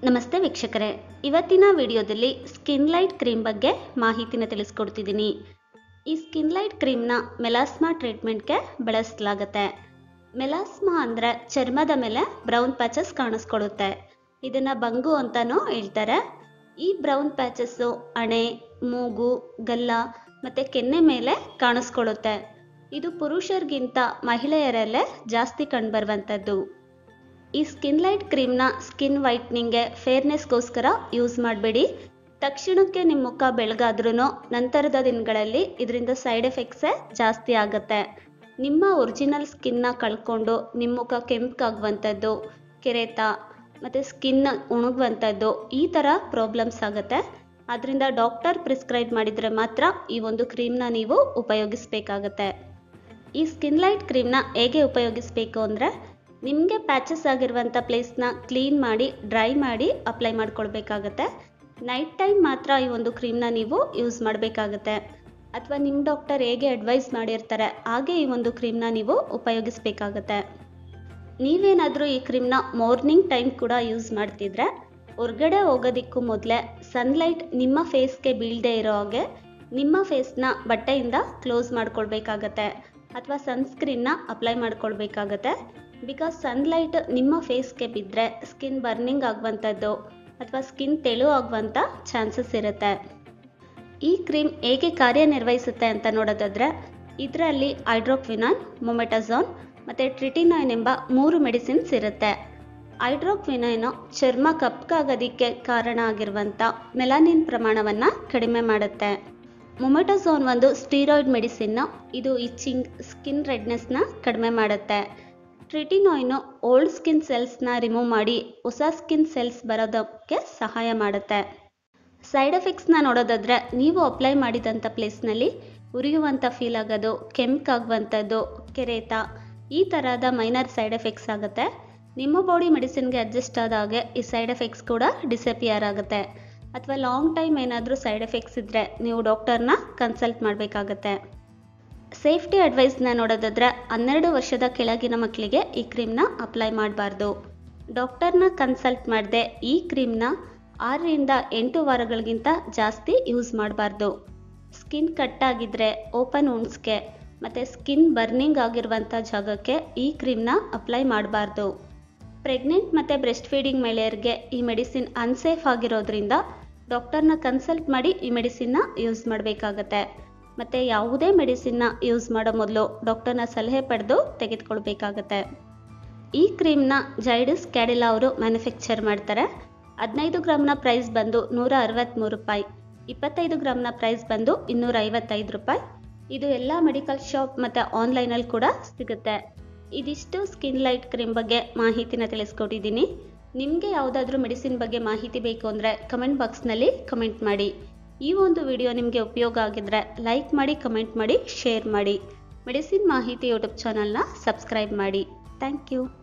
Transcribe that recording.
ನಮಸ್ತೆ ವೀಕ್ಷಕರೇ ಇವತ್ತಿನ ವಿಡಿಯೋದಲ್ಲಿ ಸ್ಕಿನ್ ಲೈಟ್ ಕ್ರೀಮ್ ಬಗ್ಗೆ ಮಾಹಿತಿನ ತಿಳಿಸ್ಕೊಡ್ತಿದ್ದೀನಿ ಈ ಸ್ಕಿನ್ ಲೈಟ್ ಕ್ರೀಮ್ನ ಮೆಲಾಸ್ಮಾ ಟ್ರೀಟ್ಮೆಂಟ್ಗೆ ಬಳಸಲಾಗುತ್ತೆ ಮೆಲಾಸ್ಮಾ ಅಂದರೆ ಚರ್ಮದ ಮೇಲೆ ಬ್ರೌನ್ ಪ್ಯಾಚಸ್ ಕಾಣಿಸ್ಕೊಳ್ಳುತ್ತೆ ಇದನ್ನು ಬಂಗು ಅಂತಲೂ ಹೇಳ್ತಾರೆ ಈ ಬ್ರೌನ್ ಪ್ಯಾಚಸ್ಸು ಹಣೆ ಮೂಗು ಗಲ್ಲ ಮತ್ತು ಕೆನ್ನೆ ಮೇಲೆ ಕಾಣಿಸ್ಕೊಳ್ಳುತ್ತೆ ಇದು ಪುರುಷರಿಗಿಂತ ಮಹಿಳೆಯರಲ್ಲೇ ಜಾಸ್ತಿ ಕಂಡುಬರುವಂಥದ್ದು ಈ ಸ್ಕಿನ್ ಲೈಟ್ ಕ್ರೀಮ್ನ ಸ್ಕಿನ್ ವೈಟ್ನಿಂಗ್ಗೆ ಫೇರ್ನೆಸ್ಗೋಸ್ಕರ ಯೂಸ್ ಮಾಡಬೇಡಿ ತಕ್ಷಣಕ್ಕೆ ನಿಮ್ಮ ಮುಖ ಬೆಳಗಾದ್ರೂ ನಂತರದ ದಿನಗಳಲ್ಲಿ ಇದರಿಂದ ಸೈಡ್ ಎಫೆಕ್ಟ್ಸೇ ಜಾಸ್ತಿ ಆಗುತ್ತೆ ನಿಮ್ಮ ಒರಿಜಿನಲ್ ಸ್ಕಿನ್ನ ಕಳ್ಕೊಂಡು ನಿಮ್ಮ ಮುಖ ಕೆಂಪಗಾಗುವಂಥದ್ದು ಕೆರೆತ ಮತ್ತು ಸ್ಕಿನ್ ಉಣುಗುವಂಥದ್ದು ಈ ಥರ ಪ್ರಾಬ್ಲಮ್ಸ್ ಆಗುತ್ತೆ ಅದರಿಂದ ಡಾಕ್ಟರ್ ಪ್ರಿಸ್ಕ್ರೈಬ್ ಮಾಡಿದರೆ ಮಾತ್ರ ಈ ಒಂದು ಕ್ರೀಮ್ನ ನೀವು ಉಪಯೋಗಿಸಬೇಕಾಗತ್ತೆ ಈ ಸ್ಕಿನ್ ಲೈಟ್ ಕ್ರೀಮ್ನ ಹೇಗೆ ಉಪಯೋಗಿಸಬೇಕು ಅಂದರೆ ನಿಮಗೆ ಪ್ಯಾಚಸ್ ಆಗಿರುವಂಥ ಪ್ಲೇಸ್ನ ಕ್ಲೀನ್ ಮಾಡಿ ಡ್ರೈ ಮಾಡಿ ಅಪ್ಲೈ ಮಾಡ್ಕೊಳ್ಬೇಕಾಗತ್ತೆ ನೈಟ್ ಟೈಮ್ ಮಾತ್ರ ಈ ಒಂದು ಕ್ರೀಮ್ನ ನೀವು ಯೂಸ್ ಮಾಡಬೇಕಾಗತ್ತೆ ಅಥವಾ ನಿಮ್ಮ ಡಾಕ್ಟರ್ ಹೇಗೆ ಅಡ್ವೈಸ್ ಮಾಡಿರ್ತಾರೆ ಹಾಗೆ ಈ ಒಂದು ಕ್ರೀಮ್ನ ನೀವು ಉಪಯೋಗಿಸಬೇಕಾಗತ್ತೆ ನೀವೇನಾದರೂ ಈ ಕ್ರೀಮ್ನ ಮಾರ್ನಿಂಗ್ ಟೈಮ್ ಕೂಡ ಯೂಸ್ ಮಾಡ್ತಿದ್ರೆ ಹೊರ್ಗಡೆ ಹೋಗೋದಕ್ಕೂ ಮೊದಲೇ ಸನ್ಲೈಟ್ ನಿಮ್ಮ ಫೇಸ್ಗೆ ಬೀಳದೆ ಇರೋ ಹಾಗೆ ನಿಮ್ಮ ಫೇಸ್ನ ಬಟ್ಟೆಯಿಂದ ಕ್ಲೋಸ್ ಮಾಡ್ಕೊಳ್ಬೇಕಾಗತ್ತೆ ಅಥವಾ ಸನ್ಸ್ಕ್ರೀನ್ನ ಅಪ್ಲೈ ಮಾಡ್ಕೊಳ್ಬೇಕಾಗತ್ತೆ ಬಿಕಾಸ್ ಸನ್ಲೈಟ್ ನಿಮ್ಮ ಫೇಸ್ಗೆ ಬಿದ್ದರೆ ಸ್ಕಿನ್ ಬರ್ನಿಂಗ್ ಆಗುವಂಥದ್ದು ಅಥವಾ ಸ್ಕಿನ್ ತೆಳು ಆಗುವಂಥ ಚಾನ್ಸಸ್ ಇರುತ್ತೆ ಈ ಕ್ರೀಮ್ ಹೇಗೆ ಕಾರ್ಯನಿರ್ವಹಿಸುತ್ತೆ ಅಂತ ನೋಡೋದಾದ್ರೆ ಇದರಲ್ಲಿ ಹೈಡ್ರೋಕ್ವಿನಾನ್ ಮೊಮೆಟಜಾನ್ ಮತ್ತು ಟ್ರಿಟಿನಾಯ್ನ್ ಎಂಬ ಮೂರು ಮೆಡಿಸಿನ್ಸ್ ಇರುತ್ತೆ ಹೈಡ್ರೋಕ್ವಿನೈನು ಚರ್ಮ ಕಪ್ಪಗಾಗೋದಕ್ಕೆ ಕಾರಣ ಆಗಿರುವಂಥ ಮೆಲಾನಿನ್ ಪ್ರಮಾಣವನ್ನು ಕಡಿಮೆ ಮಾಡುತ್ತೆ ಮೊಮೆಟೋಝೋನ್ ಒಂದು ಸ್ಟೀರಾಯ್ಡ್ ಮೆಡಿಸಿನ್ನು ಇದು ಇಚ್ಚಿಂಗ್ ಸ್ಕಿನ್ ರೆಡ್ನೆಸ್ನ ಕಡಿಮೆ ಮಾಡುತ್ತೆ ಟ್ರಿಟಿನಾಯ್ನು ಓಲ್ಡ್ ಸ್ಕಿನ್ ಸೆಲ್ಸ್ನ ರಿಮೂವ್ ಮಾಡಿ ಹೊಸ ಸ್ಕಿನ್ ಸೆಲ್ಸ್ ಬರೋದಕ್ಕೆ ಸಹಾಯ ಮಾಡುತ್ತೆ ಸೈಡ್ ಎಫೆಕ್ಟ್ಸ್ನ ನೋಡೋದಾದ್ರೆ ನೀವು ಅಪ್ಲೈ ಮಾಡಿದಂಥ ಪ್ಲೇಸ್ನಲ್ಲಿ ಉರಿಯುವಂಥ ಫೀಲ್ ಆಗೋದು ಕೆಂಪಾಗುವಂಥದ್ದು ಕೆರೆತ ಈ ಥರದ ಮೈನರ್ ಸೈಡ್ ಎಫೆಕ್ಟ್ಸ್ ಆಗುತ್ತೆ ನಿಮ್ಮ ಬಾಡಿ ಮೆಡಿಸಿನ್ಗೆ ಅಡ್ಜಸ್ಟ್ ಆದ ಹಾಗೆ ಈ ಸೈಡ್ ಎಫೆಕ್ಟ್ಸ್ ಕೂಡ ಡಿಸಪಿಯರ್ ಆಗುತ್ತೆ ಅಥವಾ ಲಾಂಗ್ ಟೈಮ್ ಏನಾದರೂ ಸೈಡ್ ಎಫೆಕ್ಟ್ಸ್ ಇದ್ದರೆ ನೀವು ಡಾಕ್ಟರ್ನ ಕನ್ಸಲ್ಟ್ ಮಾಡಬೇಕಾಗತ್ತೆ ಸೇಫ್ಟಿ ಅಡ್ವೈಸ್ನ ನೋಡೋದಾದ್ರೆ ಹನ್ನೆರಡು ವರ್ಷದ ಕೆಳಗಿನ ಮಕ್ಕಳಿಗೆ ಈ ಕ್ರೀಮ್ನ ಅಪ್ಲೈ ಮಾಡಬಾರ್ದು ಡಾಕ್ಟರ್ನ ಕನ್ಸಲ್ಟ್ ಮಾಡದೆ ಈ ಕ್ರೀಮ್ನ ಆರರಿಂದ ಎಂಟು ವಾರಗಳಿಗಿಂತ ಜಾಸ್ತಿ ಯೂಸ್ ಮಾಡಬಾರ್ದು ಸ್ಕಿನ್ ಕಟ್ಟಾಗಿದ್ದರೆ ಓಪನ್ ವುಂಡ್ಸ್ಗೆ ಮತ್ತು ಸ್ಕಿನ್ ಬರ್ನಿಂಗ್ ಆಗಿರುವಂಥ ಜಾಗಕ್ಕೆ ಈ ಕ್ರೀಮ್ನ ಅಪ್ಲೈ ಮಾಡಬಾರ್ದು ಪ್ರೆಗ್ನೆಂಟ್ ಮತ್ತು ಬ್ರೆಸ್ಟ್ ಫೀಡಿಂಗ್ ಮಹಿಳೆಯರಿಗೆ ಈ ಮೆಡಿಸಿನ್ ಅನ್ಸೇಫ್ ಆಗಿರೋದ್ರಿಂದ ಡಾಕ್ಟರ್ನ ಕನ್ಸಲ್ಟ್ ಮಾಡಿ ಈ ಮೆಡಿಸಿನ್ನ ಯೂಸ್ ಮಾಡಬೇಕಾಗತ್ತೆ ಮತ್ತು ಯಾವುದೇ ಮೆಡಿಸಿನ್ನ ಯೂಸ್ ಮಾಡೋ ಮೊದಲು ಡಾಕ್ಟರ್ನ ಸಲಹೆ ಪಡೆದು ತೆಗೆದುಕೊಳ್ಬೇಕಾಗತ್ತೆ ಈ ಕ್ರೀಮ್ನ ಜೈಡಸ್ ಕ್ಯಾಡಿಲಾ ಅವರು ಮ್ಯಾನುಫ್ಯಾಕ್ಚರ್ ಮಾಡ್ತಾರೆ ಹದಿನೈದು ಗ್ರಾಮ್ನ ಪ್ರೈಸ್ ಬಂದು ನೂರ ಅರವತ್ತ್ಮೂರು ರೂಪಾಯಿ ಇಪ್ಪತ್ತೈದು ಗ್ರಾಮ್ನ ಪ್ರೈಸ್ ಬಂದು ಇನ್ನೂರ ಐವತ್ತೈದು ರೂಪಾಯಿ ಇದು ಎಲ್ಲ ಮೆಡಿಕಲ್ ಶಾಪ್ ಮತ್ತು ಆನ್ಲೈನಲ್ಲಿ ಕೂಡ ಸಿಗುತ್ತೆ ಇದಿಷ್ಟು ಸ್ಕಿನ್ ಲೈಟ್ ಕ್ರೀಮ್ ಬಗ್ಗೆ ಮಾಹಿತಿನ ತಿಳಿಸ್ಕೊಟ್ಟಿದ್ದೀನಿ ನಿಮಗೆ ಯಾವುದಾದ್ರೂ ಮೆಡಿಸಿನ್ ಬಗ್ಗೆ ಮಾಹಿತಿ ಬೇಕು ಅಂದರೆ ಕಮೆಂಟ್ ಬಾಕ್ಸ್ನಲ್ಲಿ ಕಮೆಂಟ್ ಮಾಡಿ ಈ ಒಂದು ವಿಡಿಯೋ ನಿಮಗೆ ಉಪಯೋಗ ಆಗಿದ್ರೆ ಲೈಕ್ ಮಾಡಿ ಕಮೆಂಟ್ ಮಾಡಿ ಶೇರ್ ಮಾಡಿ ಮೆಡಿಸಿನ್ ಮಾಹಿತಿ ಯೂಟ್ಯೂಬ್ ಚಾನಲ್ನ ಸಬ್ಸ್ಕ್ರೈಬ್ ಮಾಡಿ ಥ್ಯಾಂಕ್ ಯು